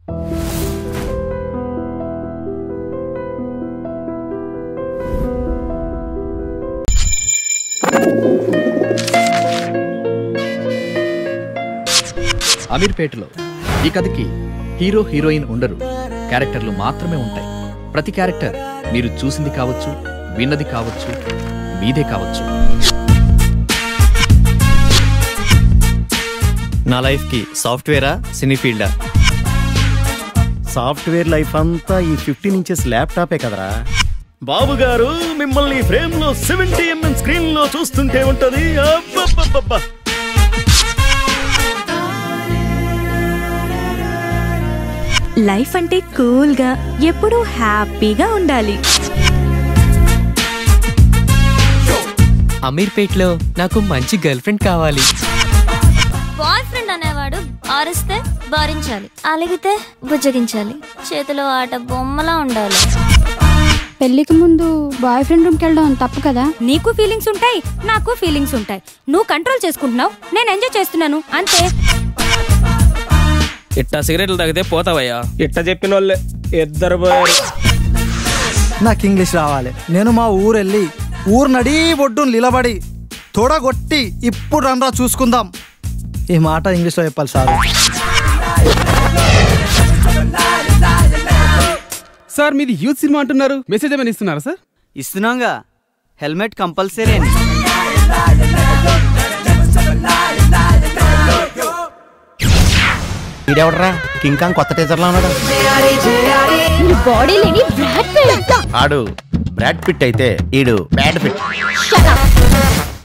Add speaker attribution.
Speaker 1: అమీర్పేటలో ఈ కథకి హీరో హీరోయిన్ ఉండరు క్యారెక్టర్లు మాత్రమే ఉంటాయి ప్రతి క్యారెక్టర్ మీరు చూసింది కావచ్చు విన్నది కావచ్చు మీదే కావచ్చు
Speaker 2: నా లైఫ్కి సాఫ్ట్వేరా సినీ ఫీల్డా
Speaker 3: సాఫ్ట్వేర్ లైఫ్ అంతా ఈ ఫిఫ్టీన్ ఇంచెస్ ల్యాప్టాపే కదరా
Speaker 2: బాబు గారు మిమ్మల్ని ఫ్రేమ్ లో సెవెంటీ ఎంఎం స్క్రీన్ లో చూస్తుంటే ఉంటది అబ్బబ్బబ్బబ్బా.
Speaker 4: లైఫ్ అంటే కూల్ గా ఎప్పుడూ హ్యాపీగా ఉండాలి
Speaker 5: అమీర్పేట్లో నాకు మంచి గర్ల్ ఫ్రెండ్ కావాలి
Speaker 6: బాయ్ ఫ్రెండ్ అనేవాడు ఆరిస్తే భరించాలి అలిగితే బుజ్జగించాలి చేతిలో ఆట బొమ్మలా ఉండాలి
Speaker 7: పెళ్లికి ముందు బాయ్ ఫ్రెండ్ రూమ్కి వెళ్ళడం తప్పు కదా
Speaker 4: నీకు ఫీలింగ్స్ ఉంటాయి నాకు ఫీలింగ్స్ ఉంటాయి నువ్వు కంట్రోల్ చేసుకుంటున్నావు నేను ఎంజాయ్ చేస్తున్నాను అంతే
Speaker 5: ఇట్టా సిగరెట్లు తాగితే పోతావయ్యా
Speaker 8: ఇట్ట చెప్పిన వాళ్ళే ఇద్దరు పోయారు
Speaker 9: నాకు ఇంగ్లీష్ రావాలి నేను మా ఊరు వెళ్ళి ఊరు నడి ఒడ్డు నిలబడి తొడగొట్టి ఇప్పుడు రండ్రా చూసుకుందాం ఈ మాట ఇంగ్లీష్లో చెప్పాలి సార్
Speaker 8: సార్ మీది యూత్ సినిమా అంటున్నారు మెసేజ్ ఏమైనా ఇస్తున్నారా సార్
Speaker 5: ఇస్తున్నాగా హెల్మెట్ కంపల్సరీ అని
Speaker 3: ఈడెవడరా కింగ్ కాంగ్ కొత్త టీచర్లా ఉన్నాడు
Speaker 7: బాడీ లేని బ్రాడ్
Speaker 3: ఆడు బ్రాడ్ పిట్ అయితే ఈడు బ్యాడ్ పిట్